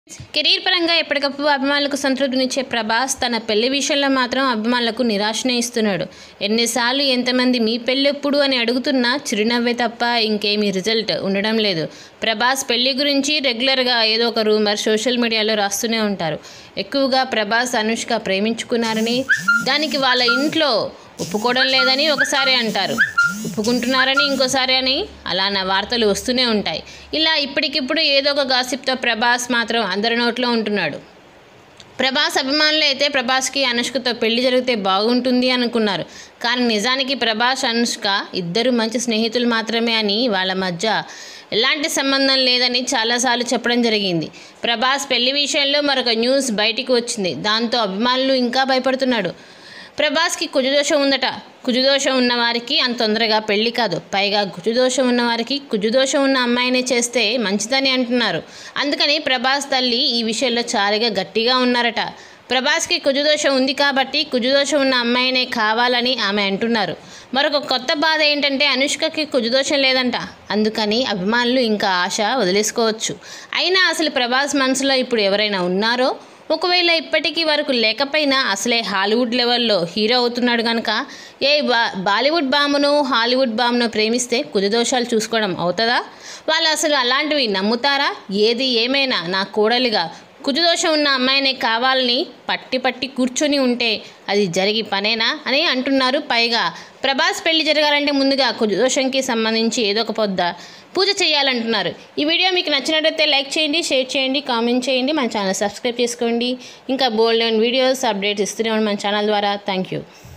career పరంగా ఎప్పటికప్పుడు అభిమానులకు సంతృప్తినిచ్చే ప్రభాస్ తన పెళ్లి విషయంలో మాత్రం అభిమానులకు నిరాశనే ఇస్తున్నాడు ఎన్నిసార్లు ఎంతమంది మీ పెళ్ళెప్పుడు అని అడుగుతున్నా చిరునవ్వే తప్ప ఇంకేమీ రిజల్ట్ ఉండడం లేదు ప్రభాస్ పెళ్లి గురించి రెగ్యులర్గా ఏదో ఒక రూమర్ సోషల్ మీడియాలో రాస్తూనే ఉంటారు ఎక్కువగా ప్రభాస్ అనుష్క ప్రేమించుకున్నారని దానికి వాళ్ళ ఇంట్లో ఒప్పుకోవడం లేదని ఒకసారి అంటారు ఒప్పుకుంటున్నారని ఇంకోసారి అని అలా నా వార్తలు వస్తూనే ఉంటాయి ఇలా ఇప్పటికిప్పుడు ఏదో ఒక గాసిప్తో ప్రభాస్ మాత్రం అందరి నోట్లో ఉంటున్నాడు ప్రభాస్ అభిమానులు అయితే ప్రభాస్కి అనుష్కతో పెళ్లి జరిగితే బాగుంటుంది అనుకున్నారు కానీ నిజానికి ప్రభాస్ అనుష్క ఇద్దరు మంచి స్నేహితులు మాత్రమే అని వాళ్ళ మధ్య ఎలాంటి సంబంధం లేదని చాలాసార్లు చెప్పడం జరిగింది ప్రభాస్ పెళ్లి విషయంలో మరొక న్యూస్ బయటికి వచ్చింది దాంతో అభిమానులు ఇంకా భయపడుతున్నాడు ప్రభాస్కి కుజుదోషం ఉందట కుజుదోషం ఉన్న వారికి అంత తొందరగా పెళ్లి కాదు పైగా కుజుదోషం ఉన్న వారికి కుజుదోషం ఉన్న అమ్మాయినే చేస్తే మంచిదని అంటున్నారు అందుకని ప్రభాస్ తల్లి ఈ విషయంలో చాలా గట్టిగా ఉన్నారట ప్రభాస్కి కుజుదోషం ఉంది కాబట్టి కుజుదోషం ఉన్న అమ్మాయినే కావాలని ఆమె అంటున్నారు మరొక కొత్త బాధ ఏంటంటే అనుష్కకి కుజుదోషం లేదంట అందుకని అభిమానులు ఇంకా ఆశ వదిలేసుకోవచ్చు అయినా అసలు ప్రభాస్ మనసులో ఇప్పుడు ఎవరైనా ఉన్నారో ఒకవేళ ఇప్పటికీ వరకు లేకపోయినా అసలే హాలీవుడ్ లెవెల్లో హీరో అవుతున్నాడు కనుక ఏ బా బాలీవుడ్ బామును హాలీవుడ్ బామును ప్రేమిస్తే కుజదోషాలు చూసుకోవడం అవుతుందా వాళ్ళు అసలు అలాంటివి నమ్ముతారా ఏది ఏమైనా నా కోడలిగా కుజదోషం ఉన్న అమ్మాయినే కావాలని పట్టి పట్టి కూర్చొని ఉంటే అది జరిగి పనేనా అని అంటున్నారు పైగా ప్రభాస్ పెళ్లి జరగాలంటే ముందుగా కుజదోషంకి సంబంధించి ఏదో ఒక పొద్ద పూజ చేయాలంటున్నారు ఈ వీడియో మీకు నచ్చినట్లయితే లైక్ చేయండి షేర్ చేయండి కామెంట్ చేయండి మన ఛానల్ సబ్స్క్రైబ్ చేసుకోండి ఇంకా బోల్డ్ అండ్ వీడియోస్ అప్డేట్స్ ఇస్తూనే ఉండండి మన ఛానల్ ద్వారా థ్యాంక్ యూ